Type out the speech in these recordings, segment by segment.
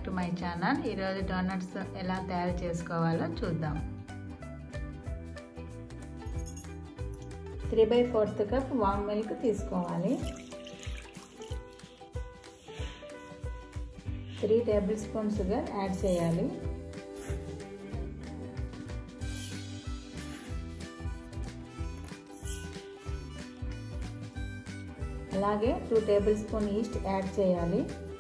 to my channel ఈరోజు donuts ఎలా తయారు చేసుకోవాలో చూద్దాం three by fourth cup warm milk తీసుకోవాలి three tablespoon sugar add చేయాలి అలాగే two tablespoon yeast add చేయాలి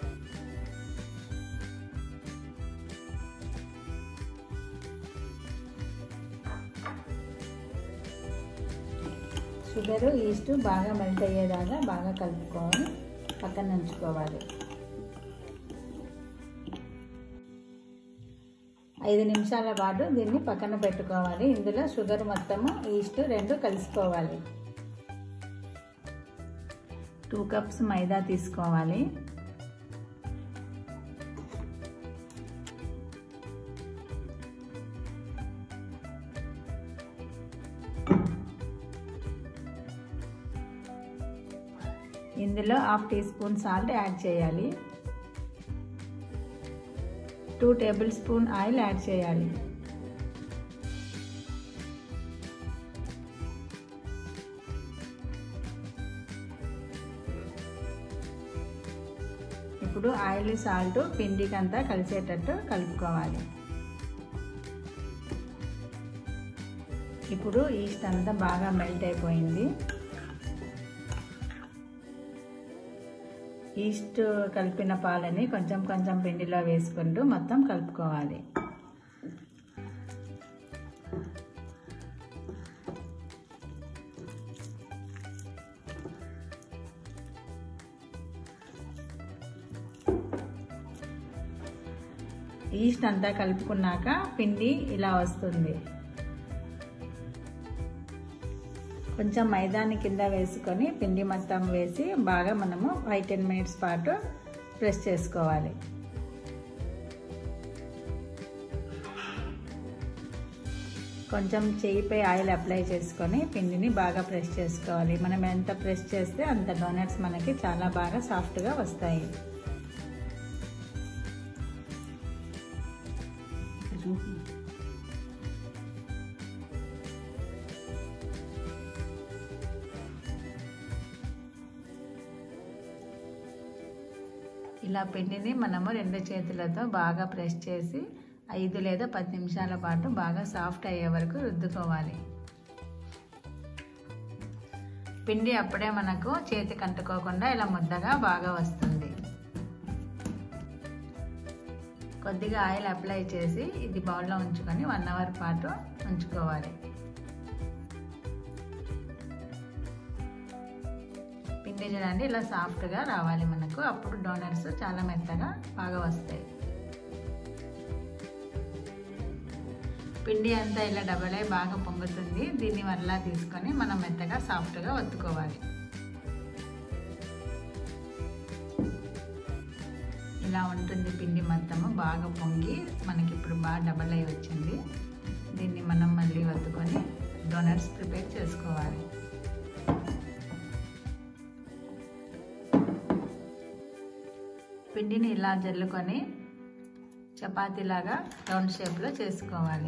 షుగరు ఈస్ట్ బాగా మెల్ట్ అయ్యేదాకా బాగా కలుపుకొని పక్కన ఉంచుకోవాలి ఐదు నిమిషాల పాటు దీన్ని పక్కన పెట్టుకోవాలి ఇందులో షుగర్ మొత్తము ఈస్ట్ రెండు కలుసుకోవాలి టూ కప్స్ మైదా తీసుకోవాలి ఇందులో half teaspoon salt add చేయాలి two tablespoon oil add చేయాలి ఇప్పుడు ఆయిల్ సాల్ట్ పిండికి అంతా కలిసేటట్టు కలుపుకోవాలి ఇప్పుడు ఈస్ట్ అంతా బాగా మెల్ట్ అయిపోయింది ఈస్ట్ కలిపిన పాలని కొంచెం కొంచెం పిండిలో వేసుకుంటూ మొత్తం కలుపుకోవాలి ఈస్ట్ అంతా కలుపుకున్నాక పిండి ఇలా వస్తుంది కొంచెం మైదాని కింద వేసుకొని పిండి మొత్తం వేసి బాగా మనము ఫైవ్ టెన్ మినిట్స్ పాటు ప్రెస్ చేసుకోవాలి కొంచెం చేయిపై ఆయిల్ అప్లై చేసుకొని పిండిని బాగా ప్రెస్ చేసుకోవాలి మనం ఎంత ప్రెస్ చేస్తే అంత డోనట్స్ మనకి చాలా బాగా సాఫ్ట్గా వస్తాయి ఇలా పిండిని మనము రెండు చేతులతో బాగా ప్రెస్ చేసి ఐదు లేదా పది నిమిషాల పాటు బాగా సాఫ్ట్ అయ్యే వరకు రుద్దుకోవాలి పిండి అప్పుడే మనకు చేతికి అంటుకోకుండా ఇలా ముద్దగా బాగా వస్తుంది కొద్దిగా ఆయిల్ అప్లై చేసి ఇది బౌల్లో ఉంచుకొని వన్ అవర్ పాటు ఉంచుకోవాలి పిండి చూడండి ఇలా సాఫ్ట్గా రావాలి మనకు అప్పుడు డోనట్స్ చాలా మెత్తగా బాగా వస్తాయి పిండి అంతా ఇలా డబల్ అయి బాగా పొంగుతుంది దీన్ని వల్ల తీసుకొని మనం మెత్తగా సాఫ్ట్గా ఒత్తుకోవాలి ఇలా ఉంటుంది పిండి మొత్తము బాగా పొంగి మనకి ఇప్పుడు బాగా డబల్ అయి వచ్చింది దీన్ని మనం మళ్ళీ వత్తుకొని డోనట్స్ ప్రిపేర్ చేసుకోవాలి పిండిని ఇలా జల్లుకొని చపాతీలాగా రౌండ్ షేప్లో చేసుకోవాలి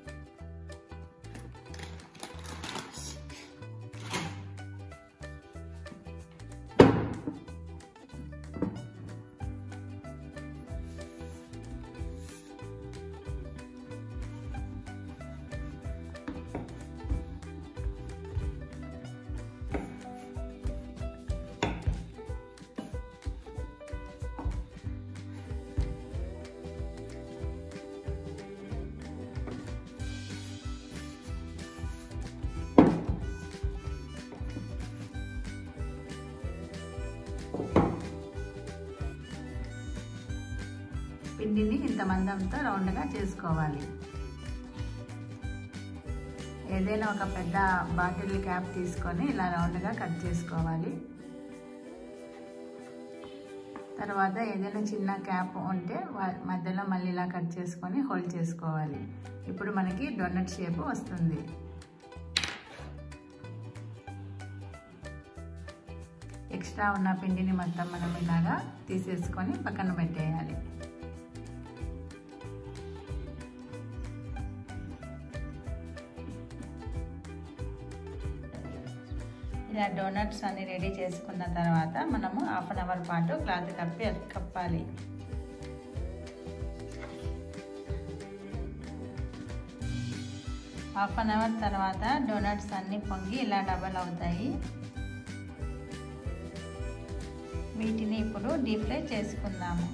పిండిని ఇంత మందంతో రౌండ్గా చేసుకోవాలి ఏదైనా ఒక పెద్ద బాటిల్ క్యాప్ తీసుకొని ఇలా రౌండ్గా కట్ చేసుకోవాలి తర్వాత ఏదైనా చిన్న క్యాప్ ఉంటే మధ్యలో మళ్ళీ ఇలా కట్ చేసుకొని హోల్డ్ చేసుకోవాలి ఇప్పుడు మనకి డొనట్ షేప్ వస్తుంది ఎక్స్ట్రా ఉన్న పిండిని మొత్తం మనం ఇలాగా తీసేసుకొని పక్కన పెట్టేయాలి ఇలా డోనట్స్ అన్ని రెడీ చేసుకున్న తర్వాత మనము హాఫ్ అన్ అవర్ పాటు క్లాత్ కప్పి కప్పాలి హాఫ్ అన్ అవర్ తర్వాత డోనట్స్ అన్ని పొంగి ఇలా డబల్ అవుతాయి వీటిని ఇప్పుడు డీప్ ఫ్రై చేసుకుందాము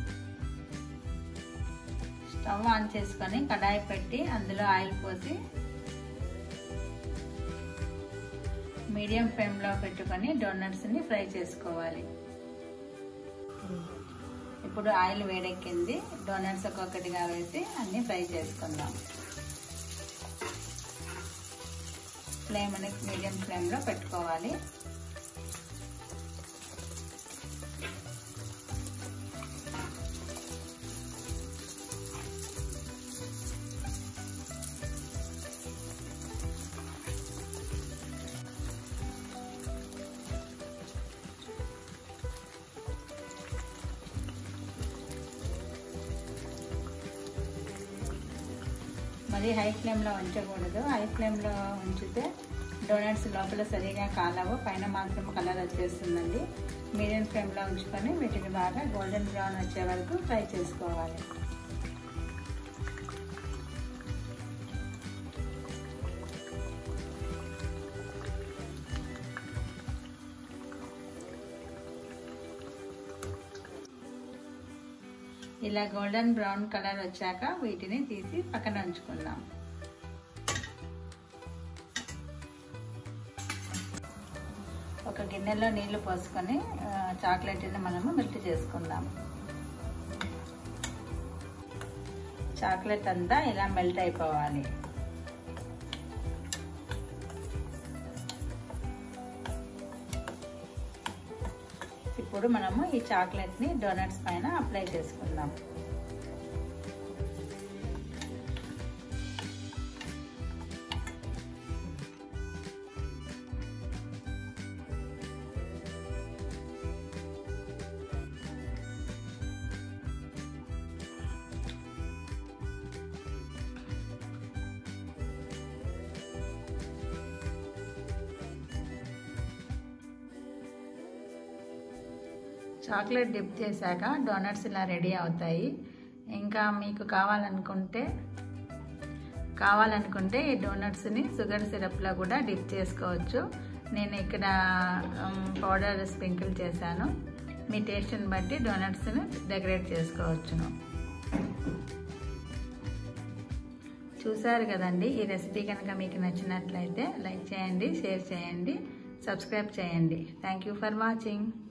స్టవ్ ఆన్ చేసుకొని కడాయి పెట్టి అందులో ఆయిల్ పోసి మీడియం ఫ్లేమ్లో పెట్టుకొని డోనట్స్ని ఫ్రై చేసుకోవాలి ఇప్పుడు ఆయిల్ వేడెక్కింది డోనట్స్ ఒక్కొక్కటిగా వేసి అన్నీ ఫ్రై చేసుకుందాం ఫ్లేమ్ అనేది మీడియం ఫ్లేమ్లో పెట్టుకోవాలి మరి హై ఫ్లేమ్లో ఉంచకూడదు హై ఫ్లేమ్లో ఉంచితే డోనట్స్ లోపల సరిగా కాలవు పైన మాత్రం కలర్ వచ్చేస్తుందండి మీడియం ఫ్లేమ్లో ఉంచుకొని వీటిని బాగా గోల్డెన్ బ్రౌన్ వచ్చే వరకు ఫ్రై చేసుకోవాలి ఇలా గోల్డెన్ బ్రౌన్ కలర్ వచ్చాక వీటిని తీసి పక్కన ఉంచుకుందాం ఒక గిన్నెలో నీళ్లు పోసుకొని చాక్లెట్ని మనము మెల్ట్ చేసుకుందాం చాక్లెట్ అంతా ఇలా మెల్ట్ అయిపోవాలి ఇప్పుడు మనము ఈ చాక్లెట్ని డోనట్స్ పైన అప్లై చేసుకుందాం చాక్లెట్ డిప్ చేశాక డోనట్స్ ఇలా రెడీ అవుతాయి ఇంకా మీకు కావాలనుకుంటే కావాలనుకుంటే ఈ డోనట్స్ని షుగర్ సిరప్లో కూడా డిప్ చేసుకోవచ్చు నేను ఇక్కడ పౌడర్ స్ప్రింకిల్ చేశాను మీ టేస్ట్ని బట్టి డోనట్స్ని డెకరేట్ చేసుకోవచ్చును చూసారు కదండి ఈ రెసిపీ కనుక మీకు నచ్చినట్లయితే లైక్ చేయండి షేర్ చేయండి సబ్స్క్రైబ్ చేయండి థ్యాంక్ యూ ఫర్ వాచింగ్